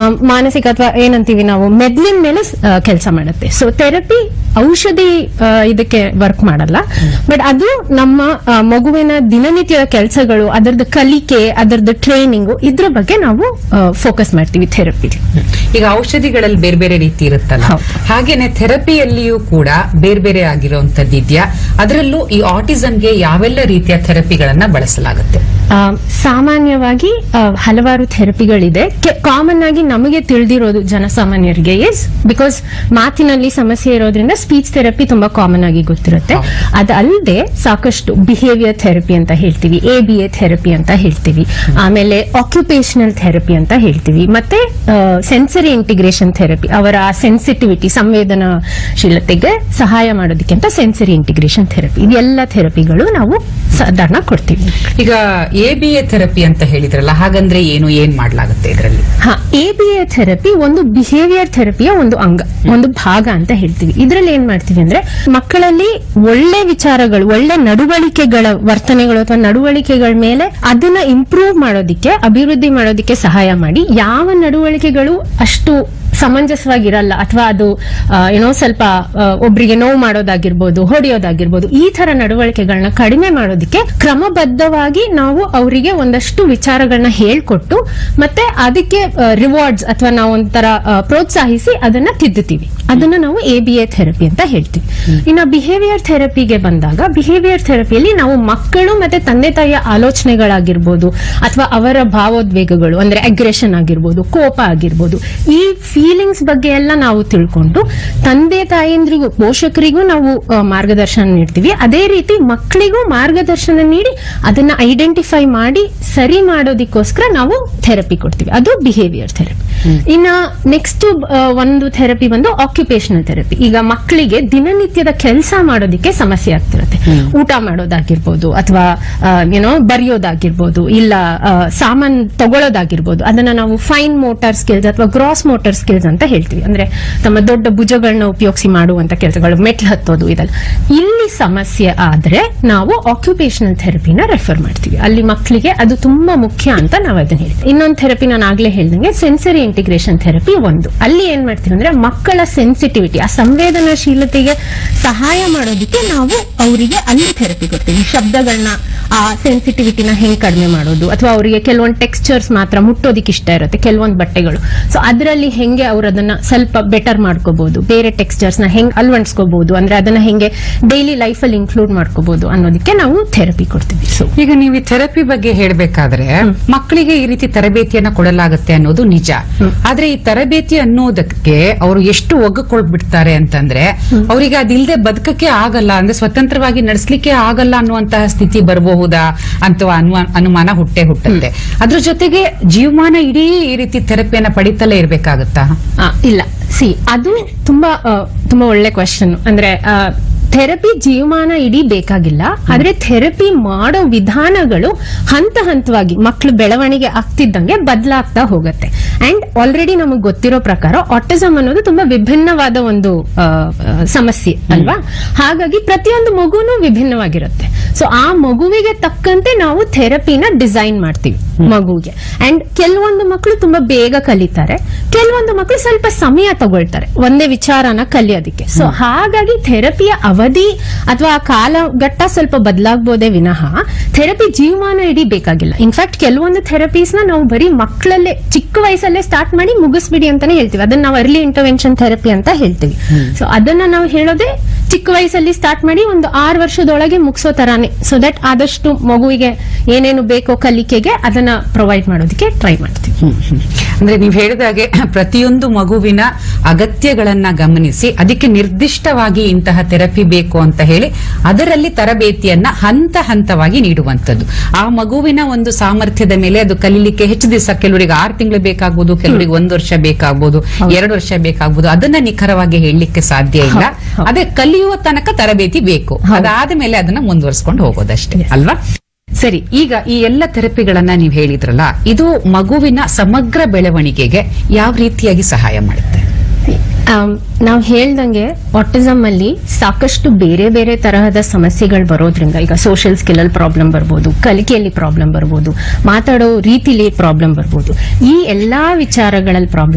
ಮಾನಸಿಕ ಅಥವಾ ಏನಂತೀವಿ ನಾವು ಮೆದ್ಲಿನ ಮೇಲೆ ಕೆಲಸ ಮಾಡುತ್ತೆ ಸೊ ಥೆರಪಿ ಔಷಧಿ ಆ, ಇದಕ್ಕೆ ವರ್ಕ್ ಮಾಡಲ್ಲ ಬಟ್ ಅದು ನಮ್ಮ ಆ, ಮಗುವಿನ ದಿನನಿತ್ಯದ ಕೆಲಸಗಳು ಅದರದ್ದು ಕಲಿಕೆ ಅದರದ್ದು ಟ್ರೈನಿಂಗು ಇದ್ರ ಬಗ್ಗೆ ನಾವು ಫೋಕಸ್ ಮಾಡ್ತೀವಿ ಥೆರಪಿ ಈಗ ಔಷಧಿಗಳಲ್ಲಿ ಬೇರೆ ಬೇರೆ ರೀತಿ ಇರುತ್ತಲ್ಲ ಹೌದು. ಹಾಗೇನೆ ಥೆರಪಿಯಲ್ಲಿಯೂ ಕೂಡ ಬೇರೆ ಬೇರೆ ಆಗಿರುವಂತದ್ದು ಇದೆಯಾ ಅದರಲ್ಲೂ ಈ ಆಟಿಸಂಗೆ ಯಾವೆಲ್ಲ ರೀತಿಯ ಥೆರಪಿಗಳನ್ನ ಬಳಸಲಾಗುತ್ತೆ ಆ, ಸಾಮಾನ್ಯವಾಗಿ ಆ, ಹಲವಾರು ಥೆರಪಿಗಳಿದೆ ಕಾಮನ್ ಆಗಿ ನಮಗೆ ತಿಳಿದಿರೋದು ಜನಸಾಮಾನ್ಯರಿಗೆ ಇಸ್ ಬಿಕಾಸ್ ಮಾತಿನಲ್ಲಿ ಸಮಸ್ಯೆ ಇರೋದ್ರಿಂದ ಸ್ಪೀಚ್ ಥೆರಪಿ ತುಂಬಾ ಕಾಮನ್ ಆಗಿ ಗೊತ್ತಿರುತ್ತೆ ಹೌದು. ಅದಲ್ಲದೆ ಸಾಕಷ್ಟು ಬಿಹೇವಿಯರ್ ಥೆರಪಿ ಅಂತ ಹೇಳ್ತೀವಿ ಎ ಬಿ ಎ ಥೆರಪಿ ಅಂತ ಹೇಳ್ತೀವಿ ಆಮೇಲೆ ಆಕ್ಯುಪೇಷನಲ್ ಥೆರಪಿ ಅಂತ ಹೇಳ್ತೀವಿ ಮತ್ತೆ ಸೆನ್ಸರಿ ಇಂಟಿಗ್ರೇಷನ್ ಥೆರಪಿ ಅವರ ಸೆನ್ಸಿಟಿವಿಟಿ ಸಂವೇದನಾಶೀಲತೆಗೆ ಸಹಾಯ ಮಾಡೋದಕ್ಕೆ ಅಂತ ಸೆನ್ಸರಿ ಇಂಟಿಗ್ರೇಷನ್ ಥೆರಪಿ ಇದೆಲ್ಲ ಥೆರಪಿಗಳು ನಾವು ಸಾಧಾರಣ ಕೊಡ್ತೀವಿ ಈಗ ಎ ಬಿ ಎ ಥೆರಪಿ ಅಂತ ಹೇಳಿದ್ರಲ್ಲ ಹಾಗಂದ್ರೆ ಏನು ಏನ್ ಮಾಡ್ಲಾಗುತ್ತೆ ಇದರಲ್ಲಿ ಹಾ ಎ ಬಿ ಎ ಥೆರಪಿ ಒಂದು ಬಿಹೇವಿಯರ್ ಥೆರಪಿಯ ಒಂದು ಅಂಗ ಒಂದು ಭಾಗ ಅಂತ ಹೇಳ್ತೀವಿ ಇದ್ರಲ್ಲಿ ಏನ್ ಮಾಡ್ತೀವಿ ಅಂದ್ರೆ ಮಕ್ಕಳಲ್ಲಿ ಒಳ್ಳೆ ವಿಚಾರಗಳು ಒಳ್ಳೆ ನಡವಳಿಕೆಗಳ ವರ್ತನೆಗಳು ಅಥವಾ ನಡವಳಿಕೆಗಳ ಮೇಲೆ ಅದನ್ನ ಇಂಪ್ರೂವ್ ಮಾಡೋದಿಕ್ಕೆ ಅಭಿವೃದ್ಧಿ ಮಾಡೋದಿಕ್ಕೆ ಸಹಾಯ ಮಾಡಿ ಯಾವ ನಡವಳಿಕೆಗಳು ಅಷ್ಟು ಸಮಂಜಸವಾಗಿರಲ್ಲ ಅಥವಾ ಅದು ಆ, ಏನೋ ಸ್ವಲ್ಪ ಆ, ಒಬ್ರಿಗೆ ನೋವು ಮಾಡೋದಾಗಿರ್ಬೋದು ಹೊಡೆಯೋದಾಗಿರ್ಬೋದು ಈ ತರ ನಡವಳಿಕೆಗಳನ್ನ ಕಡಿಮೆ ಮಾಡೋದಕ್ಕೆ ಕ್ರಮಬದ್ಧವಾಗಿ ನಾವು ಅವರಿಗೆ ಒಂದಷ್ಟು ವಿಚಾರಗಳನ್ನ ಹೇಳ್ಕೊಟ್ಟು ಮತ್ತೆ ಅದಕ್ಕೆ ರಿವಾರ್ಡ್ಸ್ ಅಥವಾ ನಾವು ಒಂಥರ ಆ, ಪ್ರೋತ್ಸಾಹಿಸಿ ಅದನ್ನ ತಿದ್ದುತ್ತೀವಿ ಅದನ್ನ ನಾವು ಎ ಬಿ ಎ ಥೆರಪಿ ಅಂತ ಹೇಳ್ತೀವಿ ಇನ್ನು ಬಿಹೇವಿಯರ್ ಥೆರಪಿಗೆ ಬಂದಾಗ ಬಿಹೇವಿಯರ್ ಥೆರಪಿಯಲ್ಲಿ ನಾವು ಮಕ್ಕಳು ಮತ್ತೆ ತಂದೆ ತಾಯಿಯ ಆಲೋಚನೆಗಳಾಗಿರ್ಬೋದು ಅಥವಾ ಅವರ ಭಾವೋದ್ವೇಗಗಳು ಅಂದ್ರೆ ಅಗ್ರೆಷನ್ ಆಗಿರ್ಬೋದು ಕೋಪ ಆಗಿರ್ಬೋದು ಈ ಫೀಲಿಂಗ್ಸ್ ಬಗ್ಗೆ ಎಲ್ಲ ನಾವು ತಿಳ್ಕೊಂಡು ತಂದೆ ತಾಯಂದ್ರಿಗೂ ಪೋಷಕರಿಗೂ ನಾವು ಆ, ಮಾರ್ಗದರ್ಶನ ನೀಡ್ತೀವಿ ಅದೇ ರೀತಿ ಮಕ್ಕಳಿಗೂ ಮಾರ್ಗದರ್ಶನ ನೀಡಿ ಅದನ್ನ ಐಡೆಂಟಿಫೈ ಮಾಡಿ ಸರಿ ಮಾಡೋದಕ್ಕೋಸ್ಕರ ನಾವು ಥೆರಪಿ ಕೊಡ್ತೀವಿ ಅದು ಬಿಹೇವಿಯರ್ ಥೆರಪಿ ಇನ್ನ ನೆಕ್ಸ್ಟ್ ಒಂದು ಥೆರಪಿ ಬಂದು ಆಕ್ಯುಪೇಷನಲ್ ಥೆರಪಿ ಈಗ ಮಕ್ಕಳಿಗೆ ದಿನನಿತ್ಯದ ಕೆಲಸ ಮಾಡೋದಕ್ಕೆ ಸಮಸ್ಯೆ ಆಗ್ತಿರುತ್ತೆ ಊಟ ಮಾಡೋದಾಗಿರ್ಬೋದು ಅಥವಾ ಏನೋ ಬರೆಯೋದಾಗಿರ್ಬೋದು ಇಲ್ಲ ಆ, ಸಾಮಾನ್ ತಗೊಳ್ಳೋದಾಗಿರ್ಬೋದು ಅದನ್ನ ನಾವು ಫೈನ್ ಮೋಟಾರ್ ಸ್ಕಿಲ್ಸ್ ಅಥವಾ ಗ್ರಾಸ್ ಮೋಟಾರ್ ಸ್ಕಿಲ್ಸ್ ಅಂತ ಹೇಳ್ತೀವಿ ಅಂದ್ರೆ ತಮ್ಮ ದೊಡ್ಡ ಭುಜಗಳನ್ನ ಉಪಯೋಗಿಸಿ ಮಾಡುವಂತ ಕೆಲಸಗಳು ಮೆಟ್ಲು ಹತ್ತೋದು ಇದೆಲ್ಲ ಇಲ್ಲಿ ಸಮಸ್ಯೆ ಆದ್ರೆ ನಾವು ಆಕ್ಯುಪೇಷನಲ್ ಥೆರಪಿನ ರೆಫರ್ ಮಾಡ್ತೀವಿ ಅಲ್ಲಿ ಮಕ್ಕಳಿಗೆ ಅದು ತುಂಬಾ ಮುಖ್ಯ ಅಂತ ನಾವು ಅದನ್ನ ಹೇಳ್ತೀವಿ ಇನ್ನೊಂದು ಥೆರಪಿ ನಾನು ಆಗ್ಲೇ ಹೇಳ್ದಂಗೆ ಸೆನ್ಸರಿ ಇಂಟಿಗ್ರೇಷನ್ ಥೆರಪಿ ಒಂದು ಅಲ್ಲಿ ಏನ್ ಮಾಡ್ತೀವಿ ಅಂದ್ರೆ ಮಕ್ಕಳ ಸೆನ್ಸಿಟಿವಿಟಿ ಆ ಸಂವೇದನಾಶೀಲತೆಗೆ ಸಹಾಯ ಮಾಡೋದಕ್ಕೆ ನಾವು ಅವರಿಗೆ ಅಲ್ಲಿ ಥೆರಪಿ ಕೊಡ್ತೀವಿ ಶಬ್ದಗಳನ್ನ ಆ ಸೆನ್ಸಿಟಿವಿಟಿನ ಹೆಂಗ್ ಕಡಿಮೆ ಮಾಡೋದು ಅಥವಾ ಅವರಿಗೆ ಕೆಲವೊಂದು ಟೆಕ್ಸ್ಚರ್ಸ್ ಮಾತ್ರ ಮುಟ್ಟೋದಿಕ್ಕೆ ಇಷ್ಟ ಇರುತ್ತೆ ಕೆಲವೊಂದು ಬಟ್ಟೆಗಳು ಸೊ ಅದರಲ್ಲಿ ಹೆಂಗೆ ಅವ್ರು ಅದನ್ನ ಸ್ವಲ್ಪ ಬೆಟರ್ ಮಾಡ್ಕೋಬಹುದು ಬೇರೆ ಟೆಕ್ಸ್ಚರ್ಸ್ ನ ಹೆಂಗ್ ಅಳವಡಿಸ್ಕೋಬಹುದು ಅಂದ್ರೆ ಅದನ್ನ ಹೆಂಗೆ ಡೈಲಿ ಲೈಫ್ ಅಲ್ಲಿ ಇನ್ಕ್ಲೂಡ್ ಮಾಡ್ಕೋಬಹುದು ಅನ್ನೋದಕ್ಕೆ ನಾವು ಥೆರಪಿ ಕೊಡ್ತೀವಿ ಸೊ ಈಗ ನೀವು ಈ ಥೆರಪಿ ಬಗ್ಗೆ ಹೇಳ್ಬೇಕಾದ್ರೆ ಮಕ್ಕಳಿಗೆ ಈ ರೀತಿ ತರಬೇತಿಯನ್ನ ಕೊಡಲಾಗುತ್ತೆ ಅನ್ನೋದು ನಿಜ ಆದ್ರೆ ಈ ತರಬೇತಿ ಅನ್ನೋದಕ್ಕೆ ಅವರು ಎಷ್ಟು ಒಗ್ಗಿಕೊಳ್ಬಿಡ್ತಾರೆ ಅಂತಂದ್ರೆ ಅವರಿಗೆ ಅದಿಲ್ಲದೆ ಬದುಕಕ್ಕೆ ಆಗಲ್ಲ ಅಂದ್ರೆ ಸ್ವತಂತ್ರವಾಗಿ ನಡೆಸಲಿಕ್ಕೆ ಆಗಲ್ಲ ಅನ್ನುವಂತಹ ಸ್ಥಿತಿ ಬರಬಹುದಾ ಅಂತ ಅನುಮಾನ ಅನುಮಾನ ಹುಟ್ಟೆ ಹುಟ್ಟುತ್ತೆ ಅದ್ರ ಜೊತೆಗೆ ಜೀವಮಾನ ಇಡೀ ಈ ರೀತಿ ಥೆರಪಿಯನ್ನ ಪಡಿತಲೇ ಇರ್ಬೇಕಾಗತ್ತಾ ಆ, ಇಲ್ಲ ಸಿ ಅದು ತುಂಬಾ ಆ, ತುಂಬಾ ಒಳ್ಳೆ ಕ್ವಶನ್ ಅಂದ್ರೆ ಥೆರಪಿ ಜೀವಮಾನ ಇಡೀ ಬೇಕಾಗಿಲ್ಲ ಆದ್ರೆ ಥೆರಪಿ ಮಾಡೋ ವಿಧಾನಗಳು ಹಂತ ಹಂತವಾಗಿ ಮಕ್ಕಳು ಬೆಳವಣಿಗೆ ಆಗ್ತಿದ್ದಂಗೆ ಬದಲಾಗ್ತಾ ಹೋಗುತ್ತೆ ಅಂಡ್ ಆಲ್ರೆಡಿ ನಮಗೆ ಗೊತ್ತಿರೋ ಪ್ರಕಾರ ಆಟಿಸಮ್ ಅನ್ನೋದು ತುಂಬಾ ವಿಭಿನ್ನವಾದ ಒಂದು ಆ, ಆ, ಸಮಸ್ಯೆ ಅಲ್ವಾ ಹಾಗಾಗಿ ಪ್ರತಿಯೊಂದು ಮಗುನು ವಿಭಿನ್ನವಾಗಿರುತ್ತೆ ಸೊ ಆ ಮಗುವಿಗೆ ತಕ್ಕಂತೆ ನಾವು ಥೆರಪಿನ ಡಿಸೈನ್ ಮಾಡ್ತೀವಿ ಮಗುವಿಗೆ ಅಂಡ್ ಕೆಲವೊಂದು ಮಕ್ಕಳು ತುಂಬಾ ಬೇಗ ಕಲಿತಾರೆ ಕೆಲವೊಂದು ಮಕ್ಕಳು ಸ್ವಲ್ಪ ಸಮಯ ತಗೊಳ್ತಾರೆ ಒಂದೇ ವಿಚಾರನ ಕಲಿಯೋದಕ್ಕೆ ಸೊ ಹಾಗಾಗಿ ಥೆರಪಿಯ ಅವಧಿ ಅಥವಾ ಆ ಕಾಲಘಟ್ಟ ಸ್ವಲ್ಪ ಬದಲಾಗಬಹುದೇ ವಿನಃ ಥೆರಪಿ ಜೀವಮಾನ ಇಡೀ ಬೇಕಾಗಿಲ್ಲ ಇನ್ಫ್ಯಾಕ್ಟ್ ಕೆಲವೊಂದು ಥೆರಪೀಸ್ ನ ನಾವು ಬರೀ ಮಕ್ಕಳಲ್ಲೇ ಚಿಕ್ಕ ವಯಸ್ಸಲ್ಲೇ ಸ್ಟಾರ್ಟ್ ಮಾಡಿ ಮುಗಿಸ್ಬಿಡಿ ಅಂತಾನೆ ಹೇಳ್ತೀವಿ ಅದನ್ನ ನಾವು ಅರ್ಲಿ ಇಂಟರ್ವೆನ್ಷನ್ ಥೆರಪಿ ಅಂತ ಹೇಳ್ತೀವಿ ಸೊ ಅದನ್ನ ನಾವು ಹೇಳೋದೇ ಚಿಕ್ಕ ವಯಸ್ಸಲ್ಲಿ ಸ್ಟಾರ್ಟ್ ಮಾಡಿ ಒಂದು ಆರು ವರ್ಷದೊಳಗೆ ಮುಗಿಸೋ ತರಾನೇ ಸೊ ದಟ್ ಆದಷ್ಟು ಮಗುವಿಗೆ ಏನೇನು ಬೇಕೋ ಕಲಿಕೆಗೆ ಅದನ್ನ ಪ್ರೊವೈಡ್ ಮಾಡೋದಕ್ಕೆ ಟ್ರೈ ಮಾಡ್ತೀವಿ ಅಂದ್ರೆ ನೀವು ಹೇಳಿದಾಗೆ ಪ್ರತಿಯೊಂದು ಮಗುವಿನ ಅಗತ್ಯಗಳನ್ನ ಗಮನಿಸಿ ಅದಕ್ಕೆ ನಿರ್ದಿಷ್ಟವಾಗಿ ಇಂತಹ ಥೆರಪಿ ಬೇಕು ಅಂತ ಹೇಳಿ ಅದರಲ್ಲಿ ತರಬೇತಿಯನ್ನ ಹಂತ ಹಂತವಾಗಿ ನೀಡುವಂತದ್ದು ಆ ಮಗುವಿನ ಒಂದು ಸಾಮರ್ಥ್ಯದ ಮೇಲೆ ಅದು ಕಲೀಲಿಕ್ಕೆ ಹೆಚ್ಚು ದಿವಸ ಕೆಲವರಿಗೆ ಆರು ತಿಂಗಳು ಬೇಕಾಗ್ಬೋದು ಕೆಲವರಿಗೆ ಒಂದು ವರ್ಷ ಬೇಕಾಗ್ಬೋದು ಎರಡು ವರ್ಷ ಬೇಕಾಗ್ಬೋದು ಅದನ್ನ ನಿಖರವಾಗಿ ಹೇಳಲಿಕ್ಕೆ ಸಾಧ್ಯ ಇಲ್ಲ ಹೌದು, ಹೌದು. ಅದೇ ಕಲಿಯುವ ತನಕ ತರಬೇತಿ ಬೇಕು ಅದಾದ ಮೇಲೆ ಅದನ್ನ ಮುಂದುವರಿಸಿಕೊಂಡು ಹೋಗೋದಷ್ಟೇ ಅಲ್ವಾ ಸರಿ ಈಗ ಈ ಎಲ್ಲ ಥೆರಪಿಗಳನ್ನ ನೀವು ಹೇಳಿದ್ರಲ್ಲ ಇದು ಮಗುವಿನ ಸಮಗ್ರ ಬೆಳವಣಿಗೆಗೆ ಯಾವ ರೀತಿಯಾಗಿ ಸಹಾಯ ಮಾಡುತ್ತೆ ನಾವು ಹೇಳ್ದಂಗೆ ಆಟಿಸಮ್ ಅಲ್ಲಿ ಸಾಕಷ್ಟು ಬೇರೆ ಬೇರೆ ತರಹದ ಸಮಸ್ಯೆಗಳು ಬರೋದ್ರಿಂದ ಈಗ ಸೋಷಿಯಲ್ ಸ್ಕಿಲ್ ಅಲ್ಲಿ ಪ್ರಾಬ್ಲಮ್ ಬರ್ಬೋದು ಕಲಿಕೆಯಲ್ಲಿ ಪ್ರಾಬ್ಲಮ್ ಬರ್ಬೋದು ಮಾತಾಡೋ ರೀತಿಲಿ ಪ್ರಾಬ್ಲಮ್ ಬರ್ಬೋದು ಈ ಎಲ್ಲಾ ವಿಚಾರಗಳಲ್ಲಿ ಪ್ರಾಬ್ಲಮ್